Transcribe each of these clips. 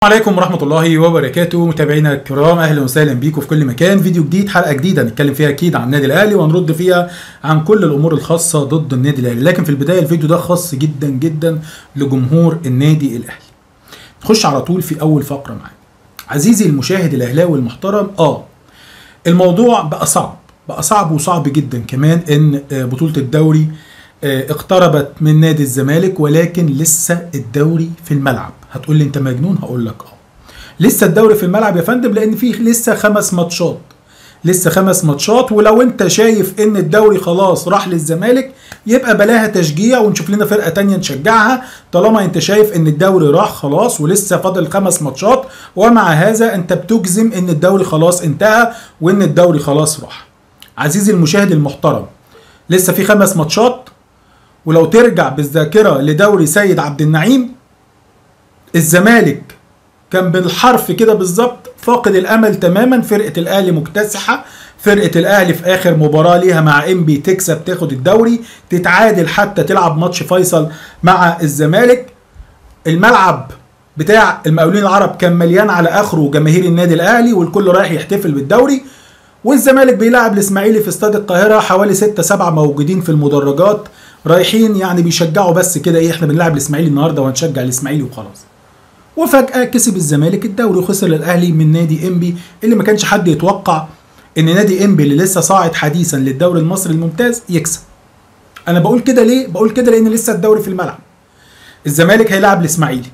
عليكم ورحمة الله وبركاته متابعينا الكرام اهلا وسهلا بيكم في كل مكان فيديو جديد حلقة جديدة هنتكلم فيها اكيد عن النادي الاهلي وهنرد فيها عن كل الامور الخاصة ضد النادي الاهلي لكن في البداية الفيديو ده خاص جدا جدا لجمهور النادي الاهلي نخش على طول في اول فقرة معانا عزيزي المشاهد الاهلاوي المحترم اه الموضوع بقى صعب بقى صعب وصعب جدا كمان ان آه، بطولة الدوري آه، اقتربت من نادي الزمالك ولكن لسه الدوري في الملعب هتقول لي انت مجنون هقول لك اه لسه الدوري في الملعب يا فندم لان فيه لسه خمس ماتشات لسه خمس ماتشات ولو انت شايف ان الدوري خلاص راح للزمالك يبقى بلاها تشجيع ونشوف لنا فرقه تانية نشجعها طالما انت شايف ان الدوري راح خلاص ولسه فاضل خمس ماتشات ومع هذا انت بتجزم ان الدوري خلاص انتهى وان الدوري خلاص راح عزيزي المشاهد المحترم لسه في خمس ماتشات ولو ترجع بالذاكره لدوري سيد عبد النعيم الزمالك كان بالحرف كده بالظبط فاقد الامل تماما فرقه الاهلي مكتسحه فرقه الاهلي في اخر مباراه ليها مع انبي تكسب تاخد الدوري تتعادل حتى تلعب ماتش فيصل مع الزمالك الملعب بتاع المقاولين العرب كان مليان على اخره جماهير النادي الاهلي والكل رايح يحتفل بالدوري والزمالك بيلعب الاسماعيلي في استاد القاهره حوالي 6 7 موجودين في المدرجات رايحين يعني بيشجعوا بس كده ايه احنا بنلعب الاسماعيلي النهارده وهنشجع الاسماعيلي وخلاص وفجأة كسب الزمالك الدوري وخسر الأهلي من نادي إنبي اللي ما كانش حد يتوقع إن نادي إنبي اللي لسه صاعد حديثا للدوري المصري الممتاز يكسب. أنا بقول كده ليه؟ بقول كده لأن لسه الدوري في الملعب. الزمالك هيلعب الإسماعيلي.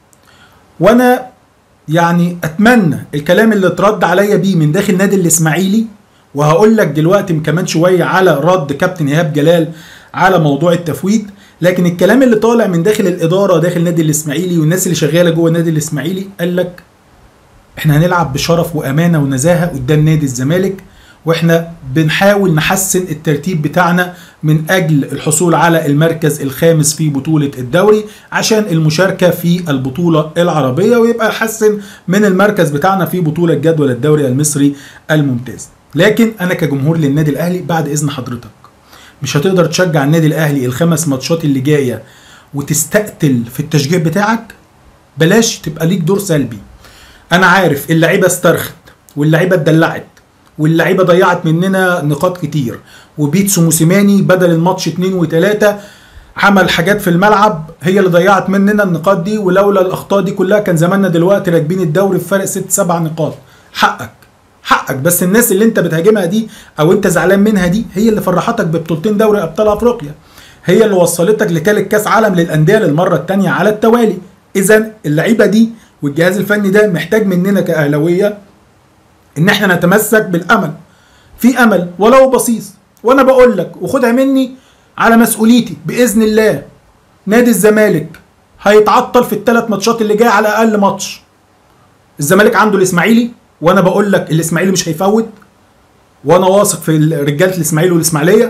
وأنا يعني أتمنى الكلام اللي اترد عليا بيه من داخل نادي الإسماعيلي وهقول لك دلوقتي كمان شوية على رد كابتن إيهاب جلال على موضوع التفويت لكن الكلام اللي طالع من داخل الاداره داخل نادي الاسماعيلي والناس اللي شغاله جوه النادي الاسماعيلي قال لك احنا هنلعب بشرف وامانه ونزاهه قدام نادي الزمالك واحنا بنحاول نحسن الترتيب بتاعنا من اجل الحصول على المركز الخامس في بطوله الدوري عشان المشاركه في البطوله العربيه ويبقى نحسن من المركز بتاعنا في بطوله جدول الدوري المصري الممتاز لكن انا كجمهور للنادي الاهلي بعد اذن حضرتك مش هتقدر تشجع النادي الاهلي الخمس ماتشات اللي جايه وتستقتل في التشجيع بتاعك بلاش تبقى ليك دور سلبي انا عارف اللعيبه استرخت واللعيبه اتدلعت واللعيبه ضيعت مننا نقاط كتير وبيتسو موسيماني بدل الماتش اتنين وتلاته عمل حاجات في الملعب هي اللي ضيعت مننا النقاط دي ولولا الاخطاء دي كلها كان زماننا دلوقتي راكبين الدوري بفرق ست سبع نقاط حقك حقك بس الناس اللي انت بتهاجمها دي او انت زعلان منها دي هي اللي فرحتك ببطولتين دوري ابطال افريقيا هي اللي وصلتك لثالث كاس عالم للانديه للمره الثانيه على التوالي اذا اللعيبه دي والجهاز الفني ده محتاج مننا كاهلاويه ان احنا نتمسك بالامل في امل ولو بسيط وانا بقول لك وخدها مني على مسؤوليتي باذن الله نادي الزمالك هيتعطل في الثلاث ماتشات اللي جايه على اقل ماتش الزمالك عنده الاسماعيلي وانا بقول لك الاسماعيلي مش هيفوت وانا واثق في رجاله الاسماعيلي والاسماعيليه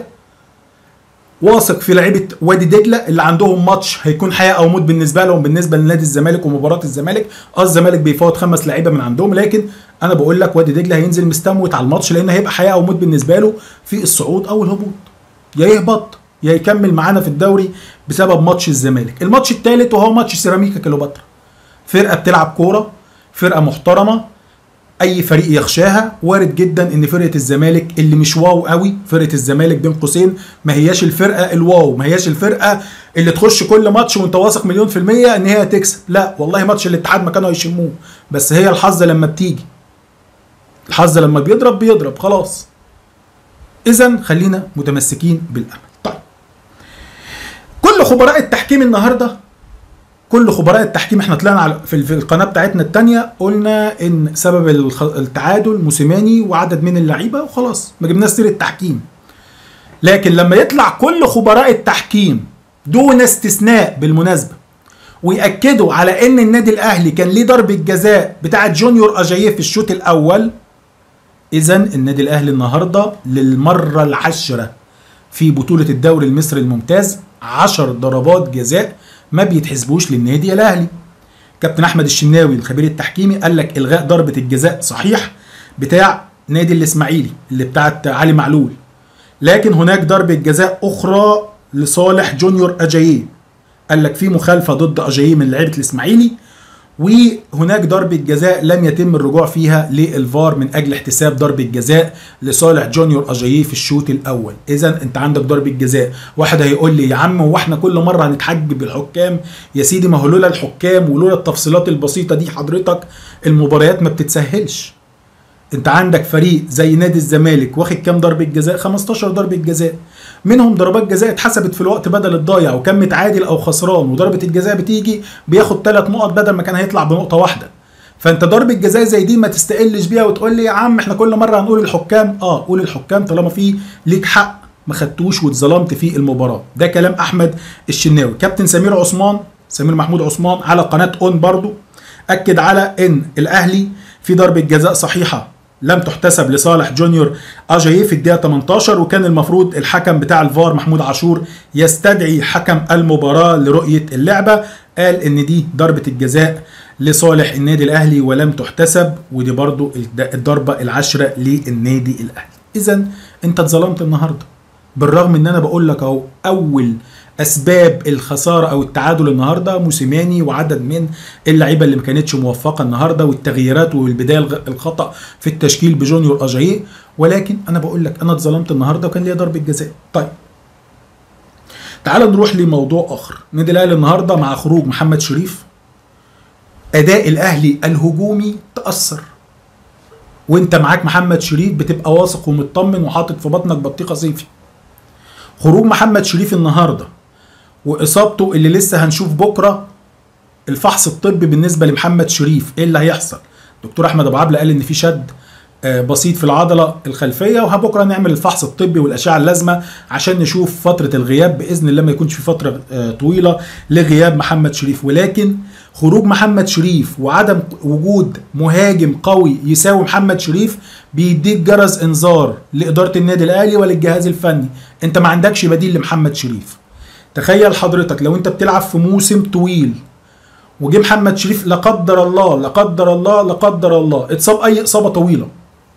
واثق في لعيبه وادي دجله اللي عندهم ماتش هيكون حياه او موت بالنسبه لهم بالنسبه لنادي الزمالك ومباراه الزمالك اه الزمالك بيفوت خمس لعيبه من عندهم لكن انا بقول لك وادي دجله هينزل مستموت على الماتش لان هيبقى حياه او موت بالنسبه له في الصعود او الهبوط يا يهبط يا يكمل معانا في الدوري بسبب ماتش الزمالك الماتش الثالث وهو ماتش سيراميكا كليوباترا فرقه بتلعب كوره فرقه محترمه اي فريق يخشاها وارد جدا ان فرقه الزمالك اللي مش واو قوي فرقه الزمالك بين قوسين ما هياش الفرقه الواو ما هياش الفرقه اللي تخش كل ماتش وانت واثق مليون في الميه ان هي تكسب لا والله ماتش الاتحاد ما كانوا هيشموه بس هي الحظ لما بتيجي الحظ لما بيضرب بيضرب خلاص اذا خلينا متمسكين بالامل طيب كل خبراء التحكيم النهارده كل خبراء التحكيم احنا طلعنا على في في القناه بتاعتنا الثانيه قلنا ان سبب الخ- التعادل موسيماني وعدد من اللعيبه وخلاص ما جبناش سيره التحكيم لكن لما يطلع كل خبراء التحكيم دون استثناء بالمناسبه ويأكدوا على ان النادي الاهلي كان ليه ضربه جزاء بتاعه جونيور اجاييه في الشوط الاول اذا النادي الاهلي النهارده للمره العاشره في بطوله الدوري المصري الممتاز 10 ضربات جزاء ما بيتحسبوش للنادي الاهلي كابتن احمد الشناوي الخبير التحكيمي قال لك الغاء ضربه الجزاء صحيح بتاع نادي الاسماعيلي اللي بتاعت علي معلول لكن هناك ضربه جزاء اخرى لصالح جونيور اجاييه قال لك في مخالفه ضد اجاييه من لعيبه الاسماعيلي وهناك ضربة جزاء لم يتم الرجوع فيها للفار من اجل احتساب ضربة جزاء لصالح جونيور اجاييه في الشوط الاول اذا انت عندك ضربة جزاء واحد هيقول لي يا عم هو احنا كل مرة هنتحج بالحكام يا سيدي ما هو لولا الحكام ولولا التفصيلات البسيطة دي حضرتك المباريات ما بتتسهلش انت عندك فريق زي نادي الزمالك واخد كام ضربة جزاء 15 ضربة جزاء منهم ضربات جزاء اتحسبت في الوقت بدل الضايع وكان متعادل او خسران وضربة الجزاء بتيجي بياخد ثلاث نقط بدل ما كان هيطلع بنقطة واحدة فانت ضربة جزاء زي دي ما تستقلش بيها وتقول لي يا عم احنا كل مرة هنقول الحكام اه قول الحكام طالما في ليك حق ما خدتوش واتظلمت في المباراة ده كلام احمد الشناوي كابتن سمير عثمان سمير محمود عثمان على قناة اون برضو اكد على ان الاهلي في ضربة جزاء صحيحة لم تحتسب لصالح جونيور اجاييه في الدقيقه 18 وكان المفروض الحكم بتاع الفار محمود عاشور يستدعي حكم المباراه لرؤيه اللعبه قال ان دي ضربه الجزاء لصالح النادي الاهلي ولم تحتسب ودي برضو الضربه العاشره للنادي الاهلي اذا انت اتظلمت النهارده بالرغم ان انا بقول لك اهو اول اسباب الخساره او التعادل النهارده موسيماني وعدد من اللعيبه اللي ما كانتش موفقه النهارده والتغييرات والبدايه الخطا في التشكيل بجونيور اجاييه ولكن انا بقول لك انا اتظلمت النهارده وكان ليا ضربه جزاء طيب تعال نروح لموضوع اخر النادي الاهلي النهارده مع خروج محمد شريف اداء الاهلي الهجومي تاثر وانت معاك محمد شريف بتبقى واثق ومطمن وحاطط في بطنك بطيخه صيفي خروج محمد شريف النهارده واصابته اللي لسه هنشوف بكره الفحص الطبي بالنسبه لمحمد شريف ايه اللي هيحصل دكتور احمد ابو عبله قال ان في شد بسيط في العضله الخلفيه وبكره نعمل الفحص الطبي والاشعه اللازمه عشان نشوف فتره الغياب باذن الله ما يكونش في فتره طويله لغياب محمد شريف ولكن خروج محمد شريف وعدم وجود مهاجم قوي يساوي محمد شريف بيديك جرس انذار لاداره النادي الاهلي وللجهاز الفني انت ما عندكش بديل لمحمد شريف تخيل حضرتك لو انت بتلعب في موسم طويل وجه محمد شريف لا قدر الله لا قدر الله لا قدر الله اتصاب اي اصابه طويله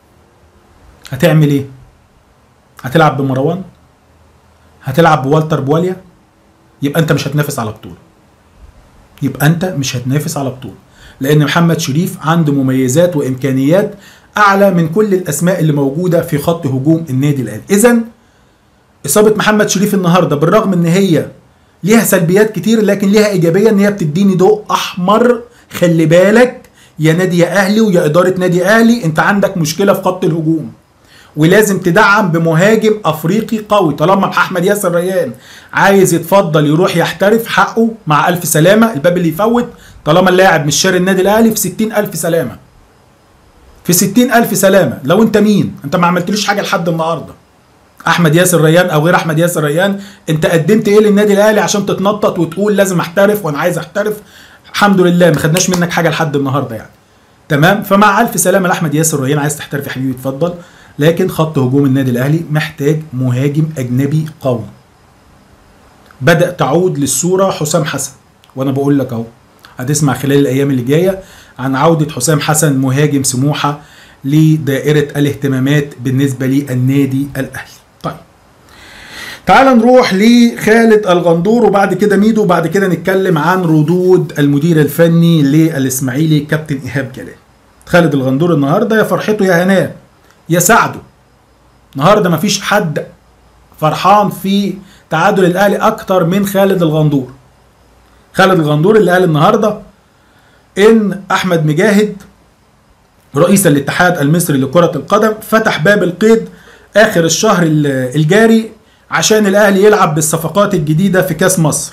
هتعمل ايه هتلعب بمروان هتلعب بوالتر بواليا يبقى انت مش هتنافس على بطوله يبقى انت مش هتنافس على بطوله لان محمد شريف عنده مميزات وامكانيات اعلى من كل الاسماء اللي موجوده في خط هجوم النادي الاهلي اذا اصابه محمد شريف النهارده بالرغم ان هي ليها سلبيات كتير لكن ليها ايجابيه ان هي بتديني ضوء احمر خلي بالك يا نادي يا اهلي ويا اداره نادي اهلي انت عندك مشكله في خط الهجوم ولازم تدعم بمهاجم افريقي قوي طالما احمد ياسر ريان عايز يتفضل يروح يحترف حقه مع الف سلامه الباب اللي يفوت طالما اللاعب مش شاري النادي الاهلي في ستين الف سلامه في ستين الف سلامه لو انت مين انت ما عملتليش حاجه لحد النهارده احمد ياسر ريان او غير احمد ياسر ريان انت قدمت ايه للنادي الاهلي عشان تتنطط وتقول لازم احترف وانا عايز احترف الحمد لله ما خدناش منك حاجه لحد النهارده يعني تمام فمع الف سلامه لاحمد ياسر ريان عايز تحترف يا حبيبي اتفضل لكن خط هجوم النادي الاهلي محتاج مهاجم اجنبي قوي بدا تعود للصوره حسام حسن وانا بقول لك اهو هتسمع خلال الايام اللي جايه عن عوده حسام حسن مهاجم سموحه لدائره الاهتمامات بالنسبه للنادي الاهلي طيب تعال نروح لخالد الغندور وبعد كده ميدو وبعد كده نتكلم عن ردود المدير الفني للاسماعيلي كابتن ايهاب جلال خالد الغندور النهارده يا فرحته يا هناه يا سعده النهارده مفيش حد فرحان في تعادل الاهلي اكتر من خالد الغندور خالد الغندور اللي قال النهارده ان احمد مجاهد رئيس الاتحاد المصري لكرة القدم فتح باب القيد اخر الشهر الجاري عشان الاهلي يلعب بالصفقات الجديدة في كاس مصر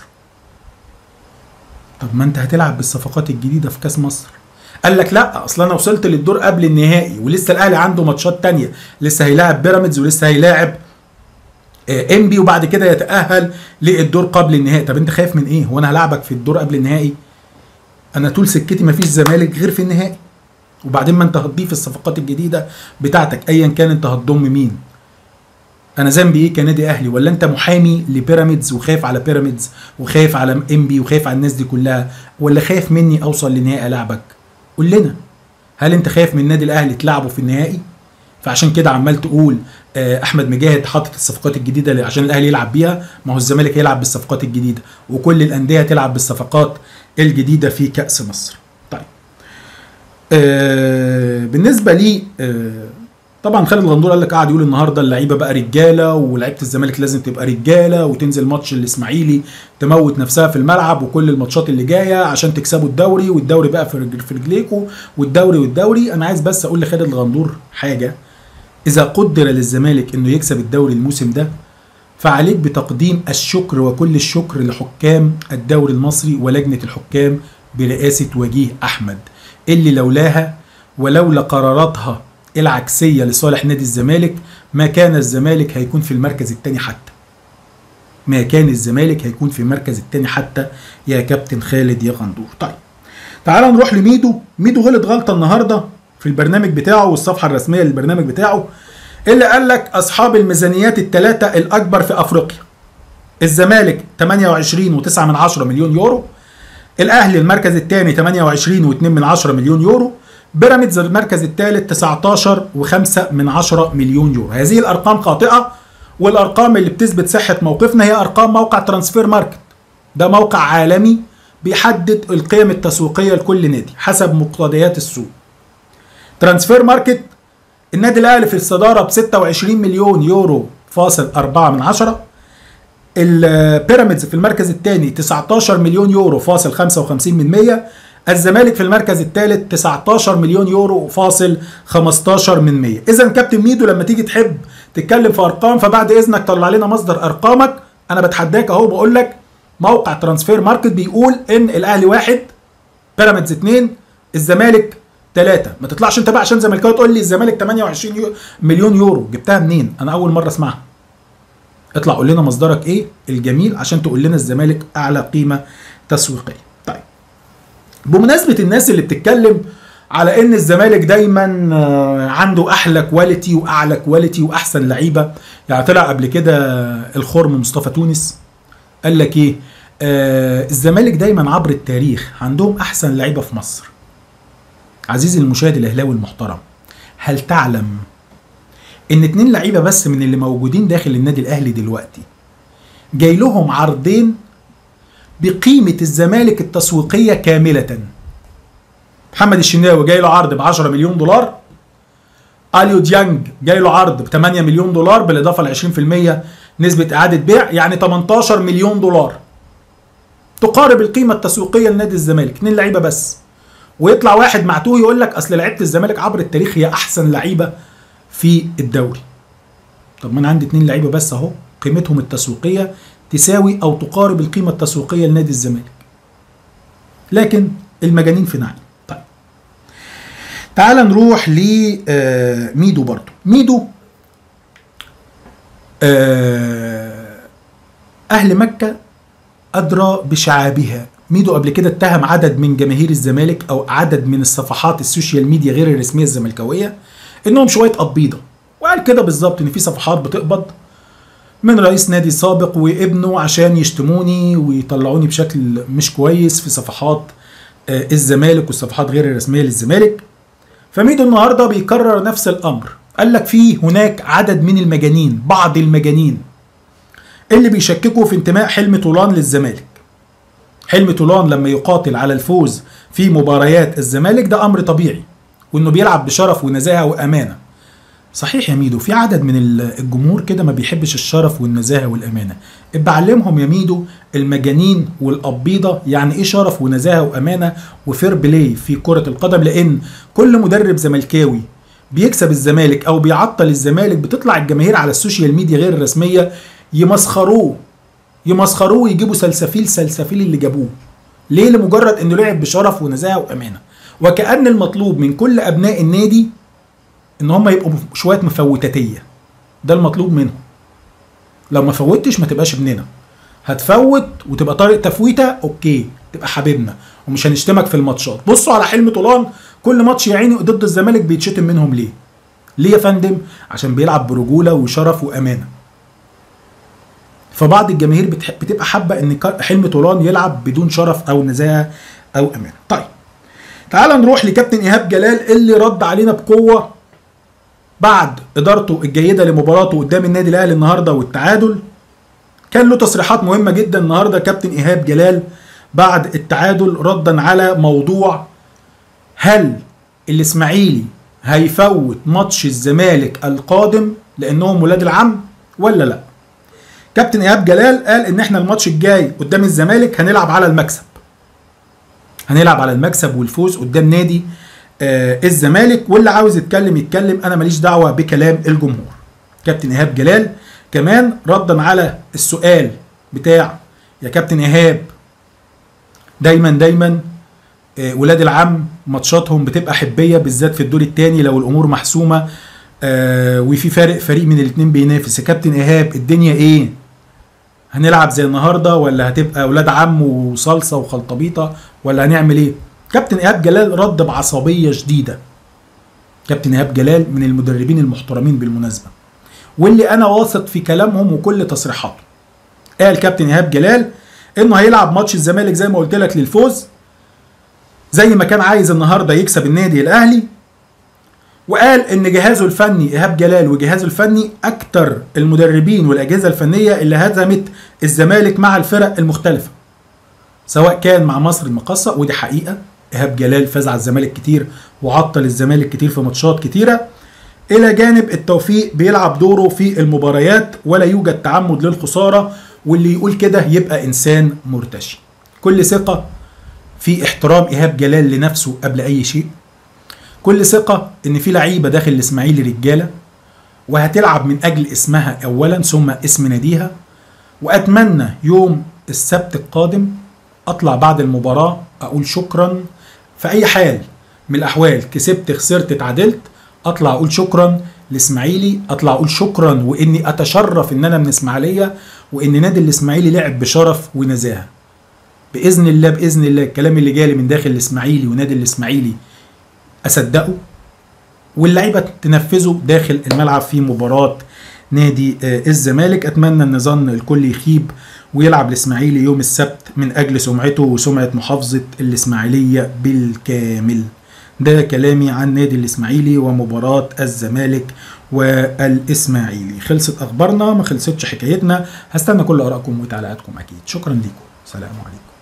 طب ما انت هتلعب بالصفقات الجديدة في كاس مصر قال لك لا اصل انا وصلت للدور قبل النهائي ولسه الاهلي عنده ماتشات تانية لسه هيلاعب بيراميدز ولسه هيلاعب انبي وبعد كده يتاهل للدور قبل النهائي طب انت خايف من ايه هو انا هلاعبك في الدور قبل النهائي انا طول سكتي مفيش زمالك غير في النهائي وبعدين ما انت هتضيف الصفقات الجديده بتاعتك ايا كان انت هتضم مين انا ذنبي ايه كنادي اهلي ولا انت محامي لبيراميدز وخايف على بيراميدز وخايف على انبي وخايف على الناس دي كلها ولا خايف مني اوصل لنهائي العبك قول لنا هل انت خايف من النادي الاهلي تلعبه في النهائي فعشان كده عمال تقول احمد مجاهد حاطط الصفقات الجديده عشان الاهلي يلعب بيها ما هو الزمالك هيلعب بالصفقات الجديده وكل الانديه تلعب بالصفقات الجديده في كاس مصر طيب آه بالنسبه لي آه طبعا خالد الغندور قال لك قاعد يقول النهارده اللعيبه بقى رجاله ولعيبه الزمالك لازم تبقى رجاله وتنزل ماتش الاسماعيلي تموت نفسها في الملعب وكل الماتشات اللي جايه عشان تكسبوا الدوري والدوري بقى في رجل في رجليكوا والدوري والدوري انا عايز بس اقول لخالد الغندور حاجه اذا قدر للزمالك انه يكسب الدوري الموسم ده فعليك بتقديم الشكر وكل الشكر لحكام الدوري المصري ولجنه الحكام برئاسه وجيه احمد اللي لولاها ولولا قراراتها العكسيه لصالح نادي الزمالك ما كان الزمالك هيكون في المركز الثاني حتى ما كان الزمالك هيكون في المركز الثاني حتى يا كابتن خالد يا غندور طيب تعال نروح لميدو ميدو غلط غلطه النهارده في البرنامج بتاعه والصفحه الرسميه للبرنامج بتاعه اللي قال لك اصحاب الميزانيات الثلاثه الاكبر في افريقيا الزمالك 28.9 من 10 مليون يورو الاهلي المركز الثاني 28.2 من 10 مليون يورو بيراميدز المركز الثالث 19 و5 من 10 مليون يورو هذه الارقام خاطئه والارقام اللي بتثبت صحه موقفنا هي ارقام موقع ترانسفير ماركت ده موقع عالمي بيحدد القيم التسويقيه لكل نادي حسب مقتضيات السوق ترانسفير ماركت النادي الاهلي في الصداره ب 26 مليون يورو فاصل 4 من 10 البيراميدز في المركز الثاني 19 مليون يورو فاصل 55 من 100 الزمالك في المركز الثالث 19 مليون يورو فاصل 15 من 100 اذا كابتن ميدو لما تيجي تحب تتكلم في ارقام فبعد اذنك طلع لنا مصدر ارقامك انا بتحداك اهو بقول لك موقع ترانسفير ماركت بيقول ان الاهلي واحد بيراميدز اثنين الزمالك ثلاثة ما تطلعش انت بقى عشان زملكاوي تقول لي الزمالك 28 يو مليون يورو جبتها منين انا اول مره اسمعها اطلع قول لنا مصدرك ايه الجميل عشان تقول لنا الزمالك اعلى قيمه تسويقيه طيب بمناسبه الناس اللي بتتكلم على ان الزمالك دايما عنده احلى كواليتي واعلى كواليتي واحسن لعيبه يعني طلع قبل كده الخرم مصطفى تونس قال لك ايه آه الزمالك دايما عبر التاريخ عندهم احسن لعيبه في مصر عزيزي المشاهد الاهلاوي المحترم هل تعلم ان اتنين لعيبه بس من اللي موجودين داخل النادي الاهلي دلوقتي جاي لهم عرضين بقيمه الزمالك التسويقيه كامله محمد الشناوي جاي له عرض ب 10 مليون دولار اليو ديانج جاي له عرض ب 8 مليون دولار بالاضافه ل 20% نسبه اعاده بيع يعني 18 مليون دولار تقارب القيمه التسويقيه لنادي الزمالك اتنين لعيبه بس ويطلع واحد معتوه يقول لك اصل لعيبه الزمالك عبر التاريخ هي احسن لعيبه في الدوري طب ما انا عندي اتنين لعيبه بس اهو قيمتهم التسويقيه تساوي او تقارب القيمه التسويقيه لنادي الزمالك لكن المجانين في نعم طيب تعال نروح لميدو برضو ميدو اهل مكه ادرى بشعابها ميدو قبل كده اتهم عدد من جماهير الزمالك او عدد من الصفحات السوشيال ميديا غير الرسميه الزملكاويه انهم شويه قبيضه وقال كده بالظبط ان في صفحات بتقبض من رئيس نادي سابق وابنه عشان يشتموني ويطلعوني بشكل مش كويس في صفحات الزمالك والصفحات غير الرسميه للزمالك فميدو النهارده بيكرر نفس الامر قال لك في هناك عدد من المجانين بعض المجانين اللي بيشككوا في انتماء حلمي طولان للزمالك حلمي طولان لما يقاتل على الفوز في مباريات الزمالك ده امر طبيعي وانه بيلعب بشرف ونزاهه وامانه صحيح يا ميدو في عدد من الجمهور كده ما بيحبش الشرف والنزاهه والامانه ابقى علمهم يا ميدو المجانين والقبيضه يعني ايه شرف ونزاهه وامانه وفير بلاي في كره القدم لان كل مدرب زملكاوي بيكسب الزمالك او بيعطل الزمالك بتطلع الجماهير على السوشيال ميديا غير الرسميه يمسخروه يمسخروه ويجيبوا سلسفيل سلسفيل اللي جابوه ليه لمجرد انه لعب بشرف ونزاهه وامانه وكأن المطلوب من كل ابناء النادي ان هم يبقوا شويه مفوتاتيه ده المطلوب منهم لو ما فوتش ما تبقاش ابننا هتفوت وتبقى طارق تفويته اوكي تبقى حبيبنا ومش هنشتمك في الماتشات بصوا على حلمي طولان كل ماتش يا عيني ضد الزمالك بيتشتم منهم ليه ليه يا فندم عشان بيلعب برجوله وشرف وامانه فبعض الجماهير بتح... بتبقى حابه ان حلمي طولان يلعب بدون شرف او نزاهه او امانه طيب تعال نروح لكابتن ايهاب جلال اللي رد علينا بقوه بعد ادارته الجيده لمباراته قدام النادي الاهلي النهارده والتعادل كان له تصريحات مهمه جدا النهارده كابتن ايهاب جلال بعد التعادل ردا على موضوع هل الاسماعيلي هيفوت ماتش الزمالك القادم لانهم ولاد العم ولا لا كابتن ايهاب جلال قال ان احنا الماتش الجاي قدام الزمالك هنلعب على المكسب هنلعب على المكسب والفوز قدام نادي آه الزمالك واللي عاوز يتكلم يتكلم انا ماليش دعوه بكلام الجمهور كابتن ايهاب جلال كمان ردا على السؤال بتاع يا كابتن ايهاب دايما دايما آه ولاد العم ماتشاتهم بتبقى حبيه بالذات في الدور الثاني لو الامور محسومه آه وفي فارق فريق من الاثنين بينافس يا كابتن ايهاب الدنيا ايه هنلعب زي النهارده ولا هتبقى اولاد عم وصلصه وخلطبيطه ولا هنعمل ايه كابتن ايهاب جلال رد بعصبيه شديده كابتن ايهاب جلال من المدربين المحترمين بالمناسبه واللي انا واثق في كلامهم وكل تصريحاته قال كابتن ايهاب جلال انه هيلعب ماتش الزمالك زي ما قلت لك للفوز زي ما كان عايز النهارده يكسب النادي الاهلي وقال ان جهازه الفني ايهاب جلال وجهازه الفني اكتر المدربين والاجهزه الفنيه اللي هزمت الزمالك مع الفرق المختلفه سواء كان مع مصر المقاصه ودي حقيقه ايهاب جلال فاز على الزمالك كتير وعطل الزمالك كتير في ماتشات كتيره الى جانب التوفيق بيلعب دوره في المباريات ولا يوجد تعمد للخساره واللي يقول كده يبقى انسان مرتشي كل ثقه في احترام ايهاب جلال لنفسه قبل اي شيء كل ثقة إن في لعيبة داخل الإسماعيلي رجالة وهتلعب من أجل اسمها أولا ثم اسم ناديها وأتمنى يوم السبت القادم أطلع بعد المباراة أقول شكرا في أي حال من الأحوال كسبت خسرت اتعادلت أطلع أقول شكرا الإسماعيلي أطلع أقول شكرا وإني أتشرف إن أنا من إسماعيلية وإن نادي الإسماعيلي لعب بشرف ونزاهة بإذن الله بإذن الله الكلام اللي جالي من داخل الإسماعيلي ونادي الإسماعيلي اصدقه واللعيبه تنفذه داخل الملعب في مباراه نادي الزمالك اتمنى ان ظن الكل يخيب ويلعب الاسماعيلي يوم السبت من اجل سمعته وسمعه محافظه الاسماعيليه بالكامل ده كلامي عن نادي الاسماعيلي ومباراه الزمالك والاسماعيلي خلصت اخبارنا ما خلصتش حكايتنا هستنى كل ارائكم وتعليقاتكم اكيد شكرا لكم سلام عليكم